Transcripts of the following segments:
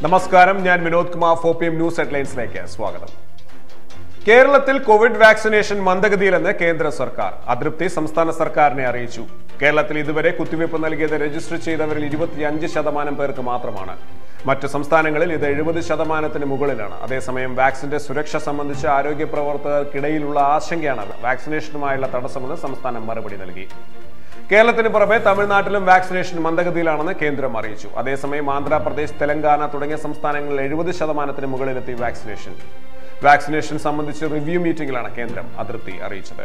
നമസ്കാരം ഞാൻ Vinod Kumar four P M news ഹെഡ്ലൈൻസിലേക്ക് സ്വാഗതം കേരളത്തിൽ കോവിഡ് വാക്സിനേഷൻ മന്ദഗതിയിലെന്ന് കേന്ദ്ര സർക്കാർ അതൃപ്തി സംസ്ഥാന സർക്കാരിനെ അറിയിച്ചു കേരളത്തിൽ ഇതുവരെ കുത്തിവയ്പ് നൽകിയത് രജിസ്റ്റർ ചെയ്തവരിൽ ഇരുപത്തിയഞ്ച് ശതമാനം പേർക്ക് മാത്രമാണ് മറ്റ് സംസ്ഥാനങ്ങളിൽ ഇത് എഴുപത് ശതമാനത്തിന് മുകളിലാണ് അതേസമയം വാക്സിന്റെ സുരക്ഷ സംബന്ധിച്ച് ആരോഗ്യ പ്രവർത്തകർക്കിടയിലുള്ള ആശങ്കയാണ് വാക്സിനേഷനുമായുള്ള തടസ്സമെന്ന് സംസ്ഥാനം മറുപടി നൽകി കേരളത്തിന് പുറമെ തമിഴ്നാട്ടിലും വാക്സിനേഷൻ മന്ദഗതിയിലാണെന്ന് കേന്ദ്രം അറിയിച്ചു അതേസമയം ആന്ധ്രാപ്രദേശ് തെലങ്കാന തുടങ്ങിയ സംസ്ഥാനങ്ങളിൽ എഴുപത് ശതമാനത്തിന് മുകളിലെത്തി വാക്സിനേഷൻ വാക്സിനേഷൻ സംബന്ധിച്ച് റിവ്യൂ മീറ്റിംഗിലാണ് കേന്ദ്രം അതൃപ്തി അറിയിച്ചത്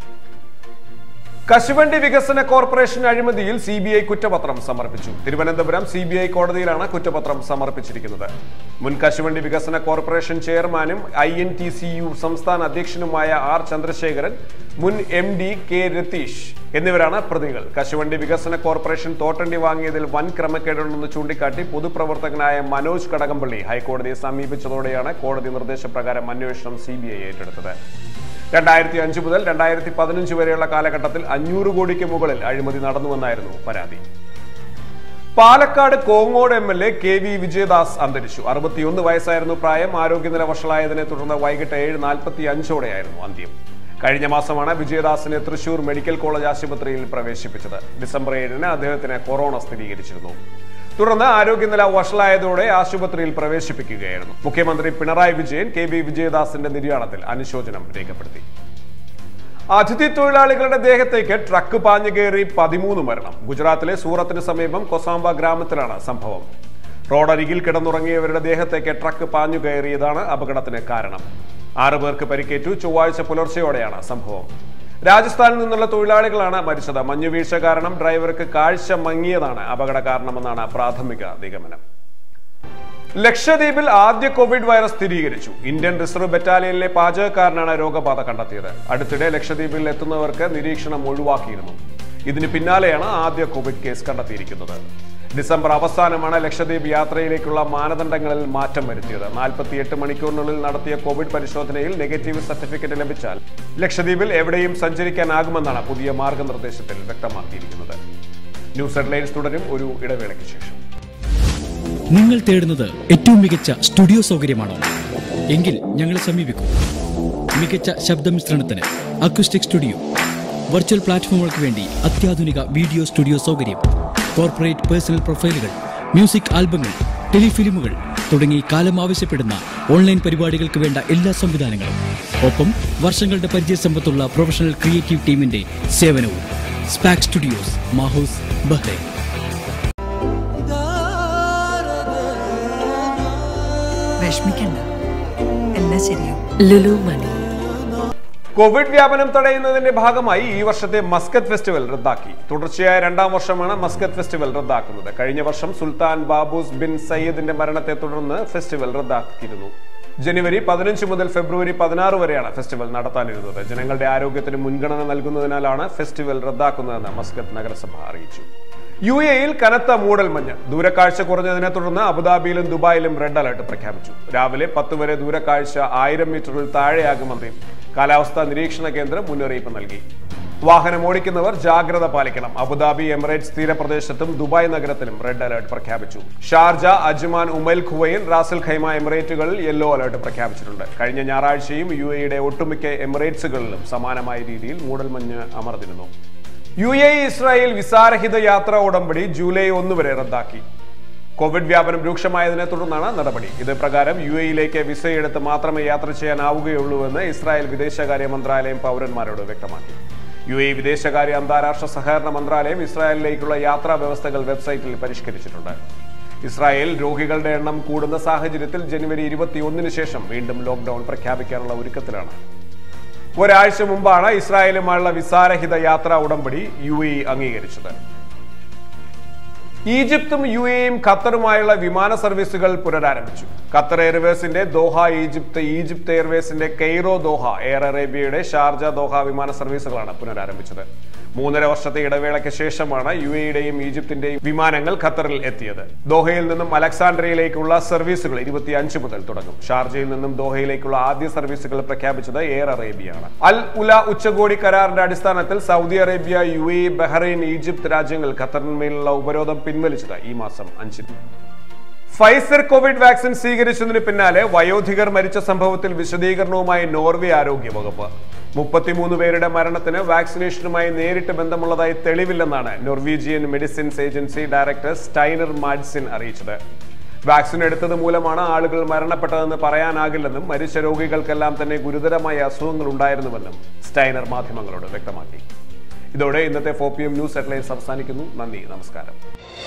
കശുവണ്ടി വികസന കോർപ്പറേഷൻ അഴിമതിയിൽ സി ബി ഐ കുറ്റപത്രം സമർപ്പിച്ചു തിരുവനന്തപുരം സി ബി ഐ കോടതിയിലാണ് കുറ്റപത്രം സമർപ്പിച്ചിരിക്കുന്നത് മുൻ കശുവണ്ടി വികസന കോർപ്പറേഷൻ ചെയർമാനും I N T U C സംസ്ഥാന അധ്യക്ഷനുമായ ആർ ചന്ദ്രശേഖരൻ മുൻ എം ഡി കെ രതീഷ് എന്നിവരാണ് പ്രതികൾ കശുവണ്ടി വികസന കോർപ്പറേഷൻ തോട്ടണ്ടി വാങ്ങിയതിൽ വൻ ക്രമക്കേടുണ്ടെന്ന് ചൂണ്ടിക്കാട്ടി പൊതുപ്രവർത്തകനായ മനോജ് കടകംപള്ളി ഹൈക്കോടതിയെ സമീപിച്ചതോടെയാണ് കോടതി നിർദ്ദേശപ്രകാരം അന്വേഷണം സി ബി ഐ ഏറ്റെടുത്തത് രണ്ടായിരത്തി അഞ്ച് മുതൽ രണ്ടായിരത്തി പതിനഞ്ച് വരെയുള്ള കാലഘട്ടത്തിൽ അഞ്ഞൂറ് കോടിക്ക് മുകളിൽ അഴിമതി നടന്നുവെന്നായിരുന്നു പരാതി Palakkad Kongad M L A K V Vijayadas അന്തരിച്ചു അറുപത്തിയൊന്ന് വയസ്സായിരുന്നു പ്രായം ആരോഗ്യനില വഷളായതിനെ തുടർന്ന് വൈകിട്ട് ഏഴ് നാൽപ്പത്തി അഞ്ചോടെയായിരുന്നു അന്ത്യം കഴിഞ്ഞ മാസമാണ് വിജയദാസിനെ തൃശൂർ മെഡിക്കൽ കോളേജ് ആശുപത്രിയിൽ പ്രവേശിപ്പിച്ചത് ഡിസംബർ ഏഴിന് അദ്ദേഹത്തിന് കൊറോണ സ്ഥിരീകരിച്ചിരുന്നു തുടർന്ന് ആരോഗ്യനില വഷളായതോടെ ആശുപത്രിയിൽ പ്രവേശിപ്പിക്കുകയായിരുന്നു മുഖ്യമന്ത്രി പിണറായി വിജയൻ കെ വി വിജയദാസിന്റെ നിര്യാണത്തിൽ അനുശോചനം രേഖപ്പെടുത്തി അതിഥി തൊഴിലാളികളുടെ ദേഹത്തേക്ക് ട്രക്ക് പാഞ്ഞു കയറി പതിമൂന്ന് മരണം ഗുജറാത്തിലെ സൂറത്തിന് സമീപം കൊസാംബ ഗ്രാമത്തിലാണ് സംഭവം റോഡരികിൽ കിടന്നുറങ്ങിയവരുടെ ദേഹത്തേക്ക് ട്രക്ക് പാഞ്ഞു കയറിയതാണ് അപകടത്തിന് കാരണം ആറു പേർക്ക് പരിക്കേറ്റു ചൊവ്വാഴ്ച പുലർച്ചെയോടെയാണ് സംഭവം രാജസ്ഥാനിൽ നിന്നുള്ള തൊഴിലാളികളാണ് മരിച്ചത് മഞ്ഞുവീഴ്ച കാരണം ഡ്രൈവർക്ക് കാഴ്ച മങ്ങിയതാണ് അപകട കാരണമെന്നാണ് പ്രാഥമിക നിഗമനം ലക്ഷദ്വീപിൽ ആദ്യ കോവിഡ് വൈറസ് സ്ഥിരീകരിച്ചു ഇന്ത്യൻ റിസർവ് ബറ്റാലിയനിലെ പാചകക്കാരനാണ് രോഗബാധ കണ്ടെത്തിയത് അടുത്തിടെ ലക്ഷദ്വീപിൽ എത്തുന്നവർക്ക് നിരീക്ഷണം ഒഴിവാക്കിയിരുന്നു ഇതിന് പിന്നാലെയാണ് ആദ്യ കോവിഡ് കേസ് കണ്ടെത്തിയിരിക്കുന്നത് ഡിസംബർ അവസാനമാണ് ലക്ഷദ്വീപ് യാത്രയിലേക്കുള്ള മാനദണ്ഡങ്ങളിൽ മാറ്റം വരുത്തിയത് നാൽപ്പത്തിയെട്ട് മണിക്കൂറിനുള്ളിൽ നടത്തിയ കോവിഡ് പരിശോധനയിൽ നെഗറ്റീവ് സർട്ടിഫിക്കറ്റ് ലഭിച്ചാൽ ലക്ഷദ്വീപിൽ എവിടെയും സഞ്ചരിക്കാനാകുമെന്നാണ് പുതിയ മാർഗനിർദ്ദേശത്തിൽ വ്യക്തമാക്കിയിരിക്കുന്നത് ന്യൂസ് ഹെഡ്ലൈൻസ് തുടരും ഒരു ഇടവേളയ്ക്ക് ശേഷം നിങ്ങൾ തേടുന്നത് ഏറ്റവും മികച്ച സ്റ്റുഡിയോ സൗകര്യമാണോ എങ്കിൽ ഞങ്ങളെ സമീപിക്കൂ മികച്ച ശബ്ദമിശ്രണത്തിന് അക്യൂസ്റ്റിക് സ്റ്റുഡിയോ വെർച്വൽ പ്ലാറ്റ്ഫോമുകൾക്ക് വേണ്ടി അത്യാധുനിക വീഡിയോ സ്റ്റുഡിയോ സൗകര്യം കോർപ്പറേറ്റ് പേഴ്സണൽ പ്രൊഫൈലുകൾ മ്യൂസിക് ആൽബങ്ങൾ ടെലിഫിലിമുകൾ തുടങ്ങി കാലം ആവശ്യപ്പെടുന്ന ഓൺലൈൻ പരിപാടികൾക്ക് വേണ്ട എല്ലാ സംവിധാനങ്ങളും ഒപ്പം വർഷങ്ങളുടെ പരിചയസമ്പത്തുള്ള പ്രൊഫഷണൽ ക്രിയേറ്റീവ് ടീമിന്റെ സേവനവും സ്പാക് സ്റ്റുഡിയോസ് മാഹൂസ് ബഹ്റൈൻ വിഷമിക്കണ്ട എല്ലാം ശരിയാവും ലുലു മണി കോവിഡ് വ്യാപനം തടയുന്നതിന്റെ ഭാഗമായി ഈ വർഷത്തെ മസ്കത്ത് ഫെസ്റ്റിവൽ റദ്ദാക്കി തുടർച്ചയായ രണ്ടാം വർഷമാണ് മസ്കത്ത് ഫെസ്റ്റിവൽ റദ്ദാക്കുന്നത് കഴിഞ്ഞ വർഷം സുൽത്താൻ ബാബൂസ് ബിൻ സയ്യിദിന്റെ മരണത്തെ തുടർന്ന് ഫെസ്റ്റിവൽ റദ്ദാക്കിയിരുന്നു ജനുവരി പതിനഞ്ച് മുതൽ ഫെബ്രുവരി പതിനാറ് വരെയാണ് ഫെസ്റ്റിവൽ നടത്താനിരുന്നത് ജനങ്ങളുടെ ആരോഗ്യത്തിന് മുൻഗണന നൽകുന്നതിനാലാണ് ഫെസ്റ്റിവൽ റദ്ദാക്കുന്നതെന്ന് മസ്കത്ത് നഗരസഭ അറിയിച്ചു യു എയിൽ കനത്ത മൂടൽമഞ്ഞ് ദൂരക്കാഴ്ച കുറഞ്ഞതിനെ തുടർന്ന് അബുദാബിയിലും ദുബായിലും റെഡ് അലർട്ട് പ്രഖ്യാപിച്ചു രാവിലെ പത്ത് വരെ ദൂരക്കാഴ്ച ആയിരം മീറ്ററിൽ താഴെയാകുമെന്ന് കാലാവസ്ഥാ നിരീക്ഷണ കേന്ദ്രം മുന്നറിയിപ്പ് നൽകി വാഹനം ഓടിക്കുന്നവർ ജാഗ്രത പാലിക്കണം അബുദാബി എമിറേറ്റ്സ് തീരപ്രദേശത്തും ദുബായ് നഗരത്തിലും റെഡ് അലർട്ട് പ്രഖ്യാപിച്ചു Sharjah Ajman Umm al Quwain Ras al Khaimah എമിറേറ്റുകളിൽ യെല്ലോ അലർട്ട് പ്രഖ്യാപിച്ചിട്ടുണ്ട് കഴിഞ്ഞ ഞായറാഴ്ചയും യു എയുടെ ഒട്ടുമിക്ക എമിറേറ്റ്സുകളിലും സമാനമായ രീതിയിൽ മൂടൽമഞ്ഞ് അമർന്നിരുന്നു യു എ ഇസ്രായേൽ വിസാരഹിത യാത്രാ ഉടമ്പടി ജൂലൈ ഒന്ന് വരെ റദ്ദാക്കി കോവിഡ് വ്യാപനം രൂക്ഷമായതിനെ തുടർന്നാണ് നടപടി ഇത് പ്രകാരം യു എയിലേക്ക് വിസയെടുത്ത് മാത്രമേ യാത്ര ചെയ്യാനാവുകയുള്ളൂവെന്ന് ഇസ്രായേൽ വിദേശകാര്യ മന്ത്രാലയം പൗരന്മാരോട് വ്യക്തമാക്കി യു എ വിദേശകാര്യ അന്താരാഷ്ട്ര സഹകരണ മന്ത്രാലയം ഇസ്രായേലിലേക്കുള്ള യാത്രാ വ്യവസ്ഥകൾ വെബ്സൈറ്റിൽ പരിഷ്കരിച്ചിട്ടുണ്ട് ഇസ്രായേൽ രോഗികളുടെ എണ്ണം കൂടുന്ന സാഹചര്യത്തിൽ ജനുവരി ഇരുപത്തിയൊന്നിന് ശേഷം വീണ്ടും ലോക്ഡൌൺ പ്രഖ്യാപിക്കാനുള്ള ഒരുക്കത്തിലാണ് ഒരാഴ്ച മുമ്പാണ് ഇസ്രായേലുമായുള്ള വിസാരഹിത യാത്രാ ഉടമ്പടി യു എ അംഗീകരിച്ചത് ഈജിപ്തും യു എയും ഖത്തറുമായുള്ള വിമാന സർവീസുകൾ പുനരാരംഭിച്ചു ഖത്തർ എയർവേസിന്റെ ദോഹ ഈജിപ്ത് ഈജിപ്ത് എയർവേസിന്റെ കെയ്റോ ദോഹ എയർ അറേബ്യയുടെ ഷാർജ ദോഹ വിമാന സർവീസുകളാണ് പുനരാരംഭിച്ചത് മൂന്നര വർഷത്തെ ഇടവേളയ്ക്ക് ശേഷമാണ് യു എയുടെയും ഈജിപ്തിന്റെയും വിമാനങ്ങൾ ഖത്തറിൽ എത്തിയത് ദോഹയിൽ നിന്നും അലക്സാണ്ട്രിയയിലേക്കുള്ള സർവീസുകൾ ഇരുപത്തിയഞ്ച് മുതൽ തുടങ്ങും ഷാർജയിൽ നിന്നും ദോഹയിലേക്കുള്ള ആദ്യ സർവീസുകൾ പ്രഖ്യാപിച്ചത് എയർ അറേബ്യയാണ് അൽ ഉല ഉച്ചകോടി കരാറിന്റെ അടിസ്ഥാനത്തിൽ Saudi Arabia U A Bahrain Egypt രാജ്യങ്ങൾ ഖത്തറിന്മേലുള്ള ഉപരോധം പിൻവലിച്ചത് ഈ മാസം അഞ്ചിന് ഫൈസർ കോവിഡ് വാക്സിൻ സ്വീകരിച്ചതിന് പിന്നാലെ വയോധികർ മരിച്ച സംഭവത്തിൽ വിശദീകരണവുമായി നോർവേ ആരോഗ്യ വകുപ്പ് മുപ്പത്തിമൂന്ന് പേരുടെ മരണത്തിന് വാക്സിനേഷനുമായി നേരിട്ട് ബന്ധമുള്ളതായി തെളിവില്ലെന്നാണ് Norwegian medicines agency director Steiner Madsen അറിയിച്ചത് വാക്സിൻ എടുത്തത് മൂലമാണ് ആളുകൾ മരണപ്പെട്ടതെന്ന് പറയാനാകില്ലെന്നും മരിച്ച രോഗികൾക്കെല്ലാം തന്നെ ഗുരുതരമായ അസുഖങ്ങൾ ഉണ്ടായിരുന്നുവെന്നും സ്റ്റൈനർ മാധ്യമങ്ങളോട് വ്യക്തമാക്കി ഇതോടെ ഇന്നത്തെ four P M news headlines അവസാനിക്കുന്നു നന്ദി നമസ്കാരം